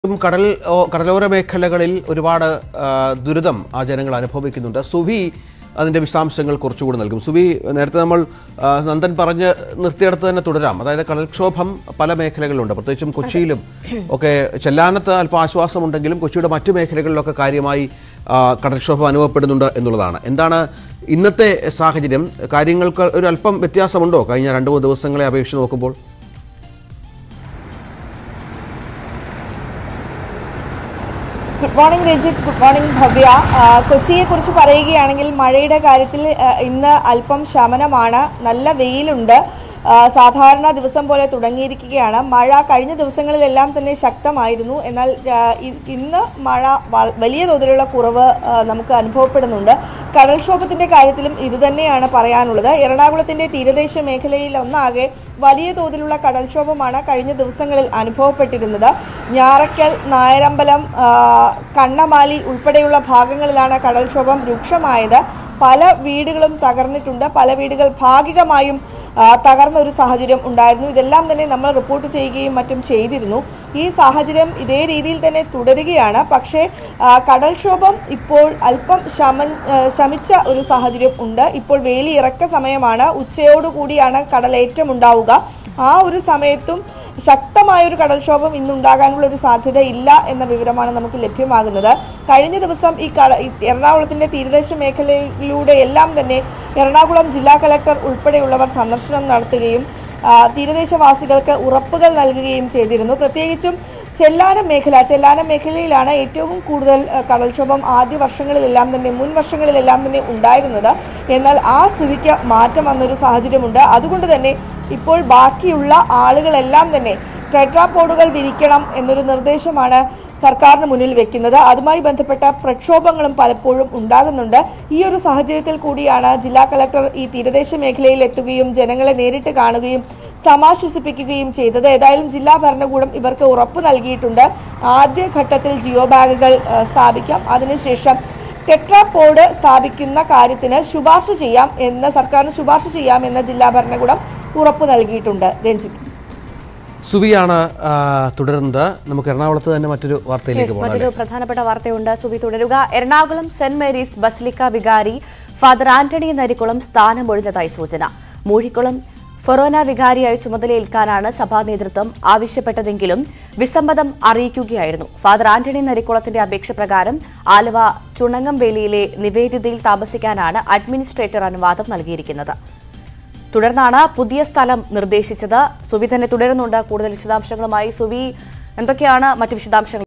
ഉം കടൽ ഓ- കടലോര മേഖലകളിൽ ഒരുപാട് ആ, ദുരിതം ആ ജനങ്ങൾ അനുഭവിക്കുന്നുണ്ട് സുവി അതിൻ്റെ വിശദാംശങ്ങൾ കുറച്ചുകൂടി നൽകും സുവി നേരത്തെ നമ്മൾ ആ, നന്ദൻ പറഞ്ഞ് നിർത്തിയിടത്ത് തന്നെ തുടരാം അതായത് കടൽക്ഷോഭം പല മേഖലകളിലുണ്ട് പ്രത്യേകിച്ചും കൊച്ചിയിലും ഒക്കെ ചെല്ലാനത്ത് അല്പം ആശ്വാസമുണ്ടെങ്കിലും കൊച്ചിയുടെ മറ്റു മേഖലകളിലൊക്കെ കാര്യമായി ആ, കടൽക്ഷോഭം അനുഭവപ്പെടുന്നുണ്ട് എന്നുള്ളതാണ് എന്താണ് ഇന്നത്തെ സാഹചര്യം കാര്യങ്ങൾക്ക് ഒരു അല്പം വ്യത്യാസമുണ്ടോ കഴിഞ്ഞ രണ്ട് മൂന്ന് ദിവസങ്ങളെ അപേക്ഷിച്ച് നോക്കുമ്പോൾ good morning Ranjith good morning Bhavya ആ, കൊച്ചിയെക്കുറിച്ച് പറയുകയാണെങ്കിൽ മഴയുടെ കാര്യത്തിൽ ആ, ഇന്ന് അല്പം ശമനമാണ് നല്ല വെയിലുണ്ട് ആ, സാധാരണ ദിവസം പോലെ തുടങ്ങിയിരിക്കുകയാണ് മഴ കഴിഞ്ഞ ദിവസങ്ങളിലെല്ലാം തന്നെ ശക്തമായിരുന്നു എന്നാൽ ആ, ഇ- ഇന്ന് മഴ വ- വലിയ തോതിലുള്ള കുറവ് ആ, നമുക്ക് അനുഭവപ്പെടുന്നുണ്ട് കടൽക്ഷോഭത്തിന്റെ കാര്യത്തിലും ഇതുതന്നെയാണ് പറയാനുള്ളത് എറണാകുളത്തിന്റെ തീരദേശ മേഖലയിൽ ഒന്നാകെ വലിയ തോതിലുള്ള കടൽക്ഷോഭമാണ് കഴിഞ്ഞ ദിവസങ്ങളിൽ അനുഭവപ്പെട്ടിരുന്നത് ഞാറക്കൽ നായരമ്പലം ആ, കണ്ണമാലി ഉൾപ്പെടെയുള്ള ഭാഗങ്ങളിലാണ് കടൽക്ഷോഭം രൂക്ഷമായത് പല വീടുകളും തകർന്നിട്ടുണ്ട് പല വീടുകൾ ഭാഗികമായും ആ, തകർന്ന ഒരു സാഹചര്യം ഉണ്ടായിരുന്നു ഇതെല്ലാം തന്നെ നമ്മൾ റിപ്പോർട്ട് ചെയ്യുകയും മറ്റും ചെയ്തിരുന്നു ഈ സാഹചര്യം ഇതേ രീതിയിൽ തന്നെ തുടരുകയാണ് പക്ഷേ ആ, കടൽക്ഷോഭം ഇപ്പോൾ അല്പം ശമ ആ, ശമിച്ച ഒരു സാഹചര്യം ഉണ്ട് ഇപ്പോൾ വേലി ഇറക്ക സമയമാണ് ഉച്ചയോടുകൂടിയാണ് കടലേറ്റം ഉണ്ടാവുക ആ ഒരു സമയത്തും ശക്തമായ ഒരു കടൽക്ഷോഭം ഇന്നുണ്ടാകാനുള്ള ഒരു സാധ്യത ഇല്ല എന്ന വിവരമാണ് നമുക്ക് ലഭ്യമാകുന്നത് കഴിഞ്ഞ ദിവസം ഈ കട ഈ എറണാകുളത്തിന്റെ തീരദേശ മേഖലയിലൂടെ എല്ലാം തന്നെ എറണാകുളം ജില്ലാ കലക്ടർ ഉൾപ്പെടെയുള്ളവർ സന്ദർശനം നടത്തുകയും ആ, തീരദേശവാസികൾക്ക് ഉറപ്പുകൾ നൽകുകയും ചെയ്തിരുന്നു പ്രത്യേകിച്ചും ചെല്ലാനം മേഖല ചെല്ലാനം മേഖലയിലാണ് ഏറ്റവും കൂടുതൽ ആ, കടൽക്ഷോഭം ആദ്യ വർഷങ്ങളിലെല്ലാം തന്നെ മുൻ വർഷങ്ങളിലെല്ലാം തന്നെ ഉണ്ടായിരുന്നത് എന്നാൽ ആ സ്ഥിതിക്ക് മാറ്റം വന്നൊരു സാഹചര്യമുണ്ട് അതുകൊണ്ട് തന്നെ ഇപ്പോൾ ബാക്കിയുള്ള ആളുകളെല്ലാം തന്നെ ടെട്രാപോഡുകൾ വിരിക്കണം എന്നൊരു നിർദ്ദേശമാണ് സർക്കാരിന് മുന്നിൽ വെക്കുന്നത് അതുമായി ബന്ധപ്പെട്ട പ്രക്ഷോഭങ്ങളും പലപ്പോഴും ഉണ്ടാകുന്നുണ്ട് ഈ ഒരു സാഹചര്യത്തിൽ കൂടിയാണ് ജില്ലാ കളക്ടർ ഈ തീരദേശ മേഖലയിൽ എത്തുകയും ജനങ്ങളെ നേരിട്ട് കാണുകയും സമാശ്വസിപ്പിക്കുകയും ചെയ്തത് ഏതായാലും ജില്ലാ ഭരണകൂടം ഇവർക്ക് ഉറപ്പ് നൽകിയിട്ടുണ്ട് ആദ്യ ഘട്ടത്തിൽ ജിയോ ബാഗുകൾ ആ, സ്ഥാപിക്കാം അതിനുശേഷം ടെട്രാപോഡ് സ്ഥാപിക്കുന്ന കാര്യത്തിന് ശുപാർശ ചെയ്യാം എന്ന് സർക്കാരിന് ശുപാർശ ചെയ്യാം എന്ന് ജില്ലാ ഭരണകൂടം ഉറപ്പ് നൽകിയിട്ടുണ്ട് രഞ്ജിത്ത് സുവിയാണ് ആ, തുടരുന്നത് നമുക്ക് എറണാകുളത്ത് തന്നെ മറ്റൊരു വാർത്തയിലേക്ക് യെസ്, പോകാം മറ്റൊരു പ്രധാനപ്പെട്ട വാർത്തയുണ്ട് സുബി തുടരുക എറണാകുളം സെന്റ് മേരീസ് ബസിലിക്ക വികാരി ഫാദർ ആന്റണി നരിക്കുളം സ്ഥാനമൊഴിഞ്ഞതായി സൂചന മൂഴിക്കുളം ഫൊറോന വികാരിയായി ചുമതലയേൽക്കാനാണ് സഭാ നേതൃത്വം ആവശ്യപ്പെട്ടതെങ്കിലും വിസമ്മതം അറിയിക്കുകയായിരുന്നു ഫാദർ ആന്റണി നരിക്കുളത്തിന്റെ അപേക്ഷ പ്രകാരം ആലുവ ചുണങ്ങംവേലിയിലെ നിവേദിതയിൽ താമസിക്കാനാണ് അഡ്മിനിസ്ട്രേറ്റർ അനുവാദം നൽകിയിരിക്കുന്നത് തുടർന്നാണ് പുതിയ സ്ഥലം നിർദ്ദേശിച്ചത് സുവി തന്നെ തുടരുന്നുണ്ട് കൂടുതൽ വിശദാംശങ്ങളുമായി സുവി എന്തൊക്കെയാണ് മറ്റ് വിശദാംശങ്ങൾ